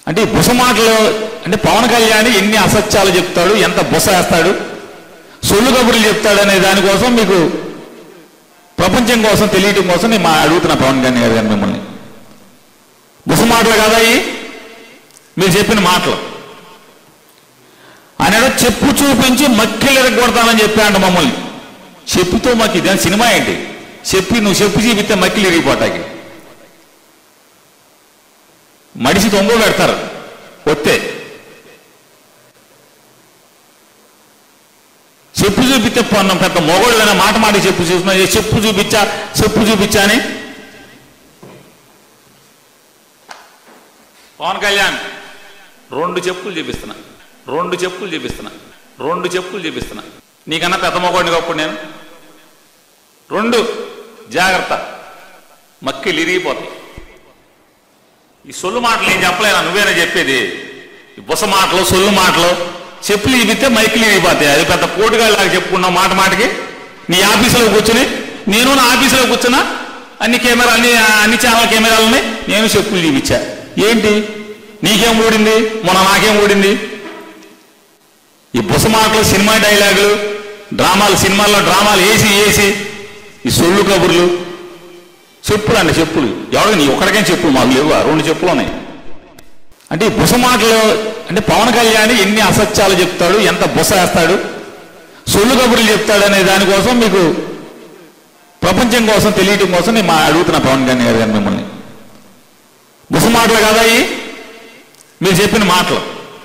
అంటే ఈ బుస మాటలు అంటే పవన్ కళ్యాణ్ ఎన్ని అసత్యాలు చెప్తాడు ఎంత బుస వేస్తాడు సొల్లు కబుర్లు చెప్తాడు అనే దానికోసం మీకు ప్రపంచం కోసం తెలియటం కోసం నేను మా అడుగుతున్నా పవన్ కళ్యాణ్ గారు మిమ్మల్ని బుస మాటలు కదా ఇవి మీరు చెప్పిన మాటలు ఆయన ఏదో చెప్పు చూపించి మక్కిలు ఎరగొడతానని చెప్పాడు మమ్మల్ని చెప్పుతో మాకు ఇదే సినిమా ఏంటి చెప్పి నువ్వు చెప్పు చూపిస్తే మక్కిలు ఇరిగిపోతాకి మడిసి దొంగ పెడతారు వస్తే చెప్పు చూపిస్తే పొన్నం పెద్ద మొగోళ్ళైనా మాట మాట చెప్పు చూస్తున్నా ఏ చెప్పు చూపించా చెప్పు చూపించా అని పవన్ కళ్యాణ్ రెండు చెప్పులు చూపిస్తున్నా రెండు చెప్పులు చూపిస్తున్నా రెండు చెప్పులు చూపిస్తున్నా నీకన్నా పెద్ద మొగోడిని అప్పుడు నేను రెండు జాగ్రత్త మక్కిలు ఇరిగిపోతాయి ఈ సొల్లు మాటలు నేను చెప్పలేనా నువ్వేనా చెప్పేది ఈ బుస మాటలు సొల్లు మాటలు చెప్పులు ఇవితే మైకులు ఇరిగిపోతాయి అది పెద్ద పోటుగాళ్ళలాగా చెప్పుకున్నావు మాట మాటకి నీ ఆఫీసులో కూర్చుని నేను నా ఆఫీసులో కూర్చున్నా అన్ని కెమెరా అన్ని అన్ని ఛానల్ కెమెరాలు ఉన్నాయి నేను చెప్పులు చూపించా ఏంటి నీకేం ఊడింది మొన్న నాకేం ఊడింది ఈ బుస మాటలు సినిమా డైలాగులు డ్రామాలు సినిమాల్లో డ్రామాలు వేసి వేసి ఈ సొల్లు కబుర్లు చెప్పులు అండి చెప్పులు ఎవరికి నీ ఒక్కడికేం చెప్పులు మాకు లేవు రెండు చెప్పులు ఉన్నాయి అంటే ఈ బుస మాటలు అంటే పవన్ కళ్యాణ్ ఎన్ని అసత్యాలు చెప్తాడు ఎంత బుస వేస్తాడు సొల్లు కబుర్లు చెప్తాడు అనే దానికోసం మీకు ప్రపంచం కోసం తెలియటం కోసం నేను మా అడుగుతున్నా పవన్ కళ్యాణ్ గారు మిమ్మల్ని బుస మాటలు కదా ఇవి మీరు చెప్పిన మాటలు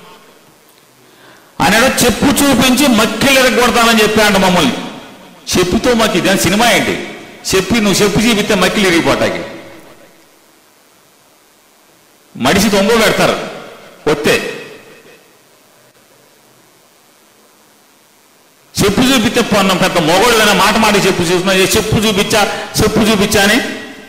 ఆయన ఏదో చెప్పు చూపించి మక్కిలు ఎరగొడతానని చెప్పాడు మమ్మల్ని చెప్పుతో మాకు ఇదే సినిమా ఏంటి చెప్పి నువ్వు చెప్పు చూపిస్తే మక్కిలు ఇరిగిపోతాకి మడిసి దొంగ పెడతారు వస్తే చెప్పు చూపిస్తే పొన్నం పెద్ద మొగోళ్ళైనా మాట మాట చెప్పు చూస్తున్నా ఏ చెప్పు చూపించా చెప్పు చూపించా అని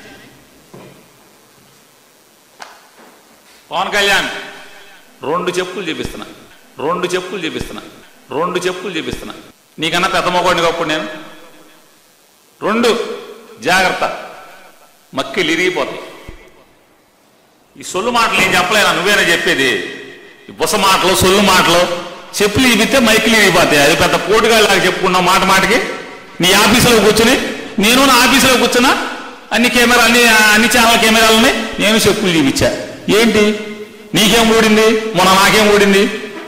పవన్ కళ్యాణ్ రెండు చెప్పులు చూపిస్తున్నా రెండు చెప్పులు చూపిస్తున్నా రెండు చెప్పులు చూపిస్తున్నా నీకన్నా పెద్ద మొగోడిని అప్పుడు నేను రెండు జాగ్రత్త మక్కిలు ఇరిగిపోతాయి ఈ సొల్లు మాటలు నేను చెప్పలేనా నువ్వేనా చెప్పేది ఈ బుస మాటలు సొల్లు మాటలు చెప్పులు ఇవితే మైకులు ఇరిగిపోతాయి అది పెద్ద పోటుగాళ్ళలాగా చెప్పుకున్నావు మాట మాటకి నీ ఆఫీసులో కూర్చుని నేను నా ఆఫీసులో కూర్చున్నా అన్ని కెమెరా అన్ని అన్ని ఛానల్ కెమెరాలు ఉన్నాయి నేను చెప్పులు చూపించా ఏంటి నీకేం ఊడింది మొన్న నాకేం ఊడింది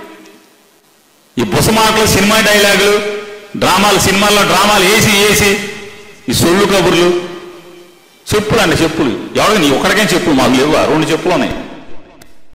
ఈ బుస మాటలు సినిమా డైలాగులు డ్రామాలు సినిమాల్లో డ్రామాలు వేసి వేసి ఈ సొల్లు కబుర్లు చెప్పులు అండి చెప్పులు ఎవరికి నీ ఒక్కడికేం చెప్పులు మాకు లేవు రెండు చెప్పులు ఉన్నాయి